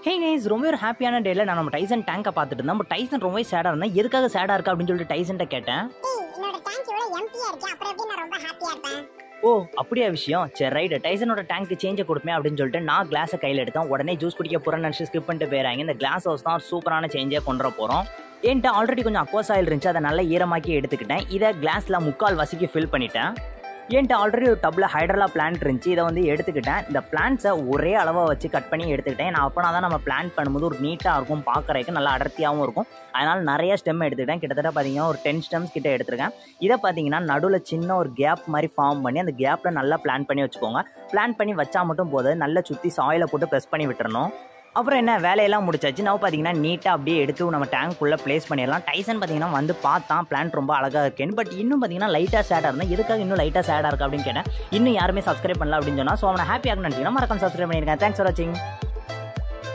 hey guys ரொம்ப ஒரு ஹாப்பியான டேல நான் நம்ம டைசன் டேங்கை பார்த்துட்டு இருந்தேன் நம்ம டைசன் ரொம்பவே சேடாக இருந்தேன் எதுக்காக சேடாக இருக்கா அப்படின்னு சொல்லிட்டு டைசன்ட்ட கேட்டேன் டேய் என்னோட டேங்க் இவ்வளவு எம்டியா இருக்கு அப்புறம் எப்படி நான் ரொம்ப ஹாப்பியா இருப்பேன் ஓ அப்படியா விஷயம் சரி ரைட் டைசனோட டேங்க் சேஞ்சை கொடுப்பேன் அப்படின்னு சொல்லிட்டு நான் கிளாஸை கையில் எடுத்தேன் உடனே ஜூஸ் குடிக்க போகிறேன்னு நினச்சி ஸ்கிப் பண்ணிட்டு போயிறாங்க இந்த கிளாஸ் ஹவுஸ் தான் சூப்பரான சேஞ்சே கொண்டு வர போகிறோம் என்கிட்ட ஆல்ரெடி கொஞ்சம் அக்வாஸ் ஆயில் இருந்துச்சு அதை நல்லா ஈரமாக்கி எடுத்துக்கிட்டேன் இதை கிளாஸில் முக்கால் வசிக்கு ஃபில் பண்ணிட்டேன் என்கிட்ட ஆல்ரெடி ஒரு டப்பில் ஹைட்ரலா பிளான்ட் இருந்துச்சு இதை வந்து எடுத்துக்கிட்டேன் இந்த பிளான்ட்ஸை ஒரே அளவாக வச்சு கட் பண்ணி எடுத்துக்கிட்டேன் நான் அப்போனா தான் நம்ம பிளான் பண்ணும்போது ஒரு நீட்டாக இருக்கும் பார்க்குறதுக்கு நல்லா அடர்த்தியாகவும் இருக்கும் அதனால் நிறைய ஸ்டெம் எடுத்துக்கிட்டேன் கிட்டத்தட்ட பார்த்தீங்கன்னா ஒரு டென் ஸ்டெம்ஸ் கிட்ட எடுத்திருக்கேன் இதை பார்த்தீங்கன்னா நடுவில் சின்ன ஒரு கேப் மாதிரி ஃபார்ம் பண்ணி அந்த கேப்பில் நல்லா பிளான் பண்ணி வச்சுக்கோங்க பிளான் பண்ணி வச்சா மட்டும் போது நல்லா சுற்றி சாயிலை போட்டு ப்ரெஸ் பண்ணி விட்டுறணும் அப்புறம் என்ன வேலையெல்லாம் முடிச்சாச்சு நான் பார்த்தீங்கன்னா நீட்டாக அப்படியே எடுத்து நம்ம டேங்க்குள்ளே ப்ளேஸ் பண்ணிடலாம் டைசன் பார்த்தீங்கன்னா வந்து பார்த்தான் பிளான்ட் ரொம்ப அழகாக இருக்கேன்னு பட் இன்னும் பார்த்தீங்கன்னா லைட்டாக சேடாக இருந்தேன் எதுக்காக இன்னும் லைட்டாக சேடாக இருக்கு அப்படின்னு கேட்டேன் இன்னும் யாருமே சப்ஸ்கிரைப் பண்ணல அப்படின்னு சொன்னால் ஸோ அவனை ஹாப்பியாக நினச்சிங்கன்னா மறக்காம சப்ஸ்கிரைப் பண்ணியிருக்கேன் தேங்க்ஸ் ஃபார் வாட்சிங்